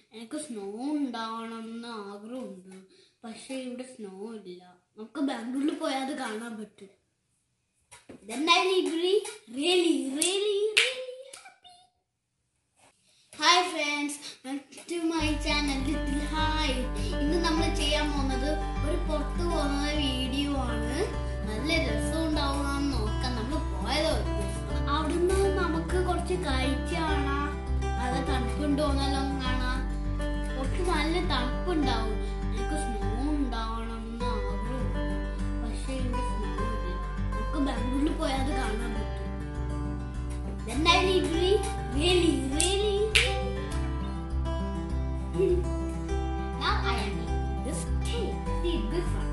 എനിക്ക് സ്നോ ഉണ്ടാവണമെന്ന് ആഗ്രഹമുണ്ട് പക്ഷെ ഇവിടെ സ്നോ ഇല്ല നമുക്ക് ബാംഗ്ലൂരിൽ പോയാൽ അത് കാണാൻ പറ്റും Then I will be really, really, really happy. Hi friends, welcome to my channel Little Hi. ഇന്ന് നമ്മൾ ചെയ്യാൻ പോകുന്നത് ഒരു പുറത്തു പോകുന്ന വീഡിയോ ആണ് നല്ല രസം ഉണ്ടാവുമെന്ന് നോക്കാം നമ്മൾ പോയതോ അവിടുന്ന് നമുക്ക് കുറച്ച് കാഴ്ച കാണാം നല്ല തണുപ്പുണ്ടോന്നെല്ലാം കാണാം കുറച്ച് നല്ല തണുപ്പുണ്ടാവും എനിക്ക് സ്നോ ഉണ്ടാവണം എന്ന് ആഗ്രഹമുണ്ട് പക്ഷേ ഇവിടെ സ്നോ ഇല്ല നമുക്ക് ബാംഗ്ലൂരിൽ പോയാൽ അത് കാണാൻ പറ്റും Then I will be really, really, really. Now I am in this cave. See this one.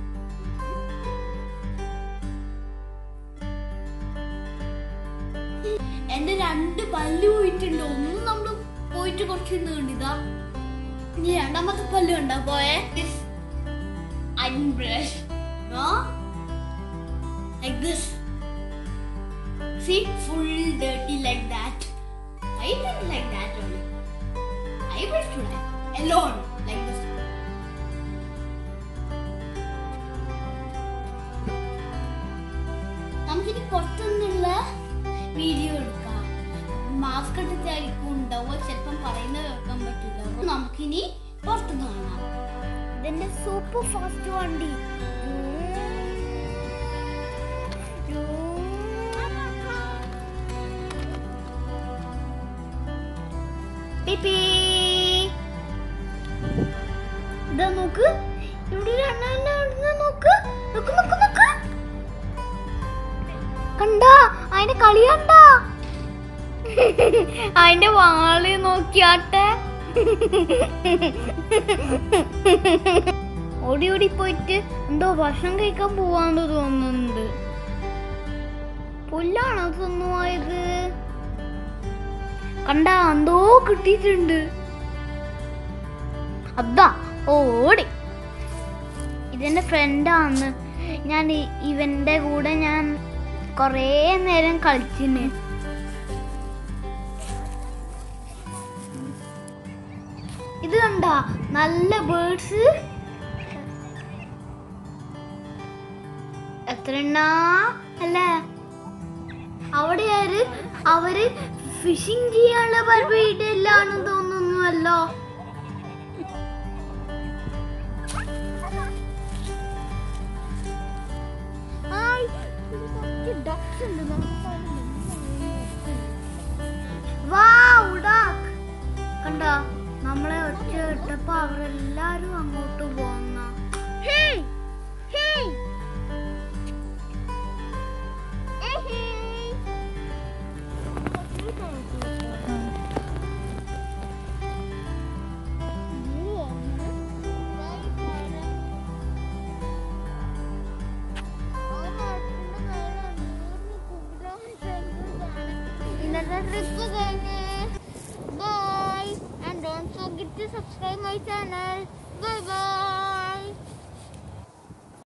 എന്റെ രണ്ട് പല്ല് പോയിട്ടുണ്ട് ഒന്ന് നമ്മള് പോയിട്ട് കുറച്ച് നീണ്ടിതാ ഇനി രണ്ടാമത്തെ പല്ല് കണ്ടാ പോയെ I brush no like this. See, full dirty like that. I didn't like that only. I wish to like alone like this. നമുക്കിനി പുറത്തുനിന്നുള്ള വീഡിയോ എടുക്കാം മാസ്ക് എടുത്തായിരിക്കും ഉണ്ടാവുക ചിലപ്പം പറയുന്നത് കേൾക്കാൻ പറ്റില്ല അപ്പൊ നമുക്കിനി പുറത്തുനിന്ന് കാണാം ഇതിന്റെ സൂപ്പർ ഫാസ്റ്റ് വണ്ടി പിപ്പി ഇതാ നോക്ക് ഇവിടെ രണ്ടെണ്ണം ഉണ്ട്. നോക്ക് നോക്ക് നോക്ക് നോക്ക് കണ്ടാ അതിന്റെ കളി കണ്ടാ അതിന്റെ വാള് നോക്കിയാട്ടെ ഓടി ഓടി പോയിട്ട് എന്തോ ഭക്ഷണം കഴിക്കാൻ പോവാന്ന് തോന്നുന്നുണ്ട് പുല്ലാണോ തിന്നുപോയത് കണ്ട എന്തോ കിട്ടിയിട്ടുണ്ട് അതാ ഓടി ഇതെന്റെ ഫ്രണ്ടാന്ന് ഞാൻ ഇ- ഇവന്റെ കൂടെ ഞാൻ കൊറേ നേരം കളിച്ചിന് ഇത് കണ്ട നല്ല ബേർഡ്സ് എത്ര എണ്ണാ അല്ലേ അവിടെ ആര് അവര് ഫിഷിംഗ് ചെയ്യാനുള്ള പരിപാടിയിലാണെന്ന് തോന്നുന്നുവല്ലോ ഹായ്, ഇതില് കുറച്ച് ducks ഉണ്ട്. നോക്കാനുണ്ട്. Wow, duck. കണ്ടോ നമ്മളെ ഒറ്റ ഇട്ടപ്പോ അവരെല്ലാരും അങ്ങോട്ട് പോന്ന ഇന്നത്തെ ട്രിപ്പ് കഴിഞ്ഞ് bye and don't forget to subscribe my channel bye by